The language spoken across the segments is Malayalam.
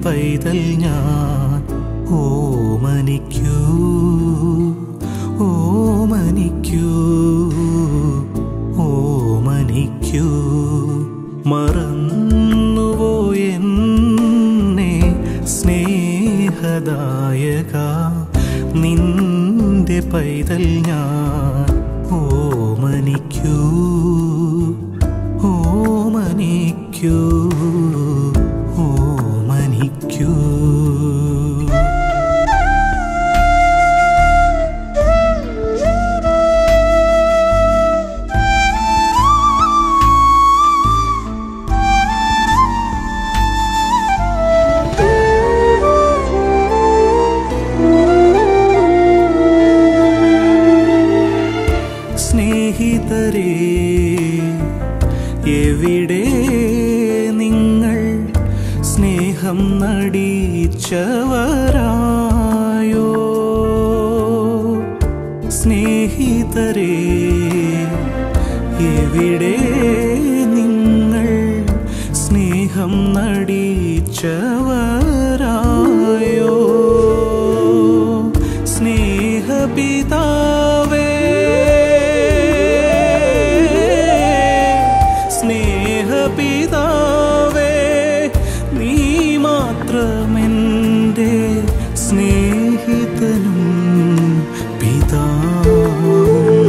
പൈതൽ ഞാൻ ഓമനിക്കൂ ഓമനിക്കൂ ഓമനിക്കൂ മറന്നുവോ എന്നെ സ്നേഹദായക നിന്റെ പൈതൽ ഞാൻ ഓമനിക്കൂ ഓമനിക്കൂ ഓമനിക്കൂ സ്നേഹിതരേ എവിടെ നിങ്ങൾ സ്നേഹം നടിച്ചവരായോ സ്നേഹിതരേ എവിടെ നിങ്ങൾ സ്നേഹം നടിച്ചവരായോ സ്നേഹപിതാവേ സ്നേഹപിതാവേ നീ മാത്രമെൻ്റെ സ്നേഹിതനും പിതാവും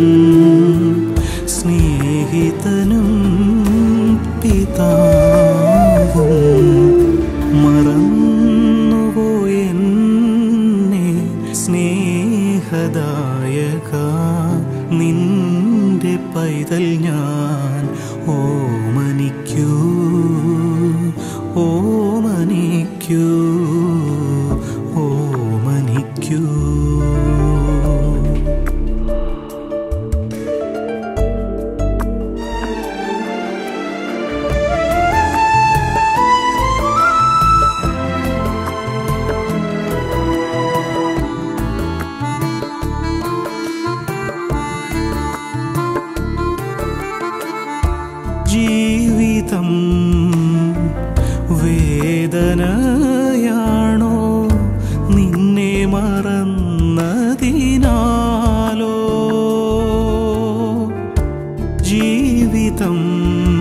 സ്നേഹിതനും പിതാവും മറന്നുവോ എന്നെ സ്നേഹദായക നിന്റെ പൈതൽ ഞാൻ ഓമനിക്കൂ ഓമനിക്കൂ ഓമനിക്കൂ ജീവിതം വേദനയാണോ നിന്നെ മറന്നതിനാലോ ജീവിതം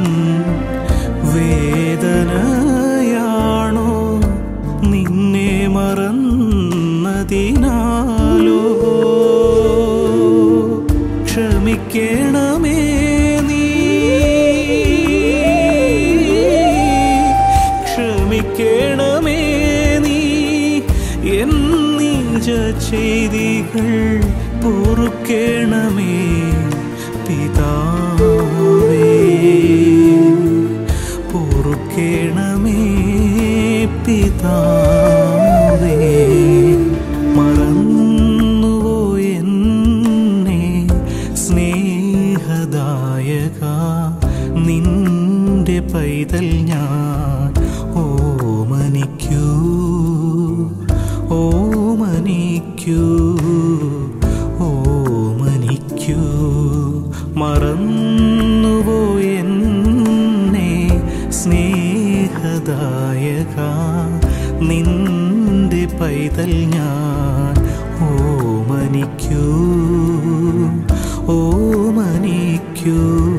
വേദനയാണോ നിന്നെ മറന്നതിനാലോ ക്ഷമിക്കണമേ നീ ക്ഷമിക്കണമേ നീ എൻ നീജ ചെയ്തികൾ പൊറുക്കണമേ പിതാവേ പൊറുക്കണമേ പിതാവേ മറന്നുവോ എന്നെ സ്നേഹദായക നിന്റെ പൈതൽ ഞാൻ ഓമനിക്കൂ ഓമനിക്കൂ ഓമനിക്കൂ മറന്നുവോ എന്നെ സ്നേഹദായക നിന്റെ പൈതൽ ഞാൻ ഓമനിക്കൂ ഓമനിക്കൂ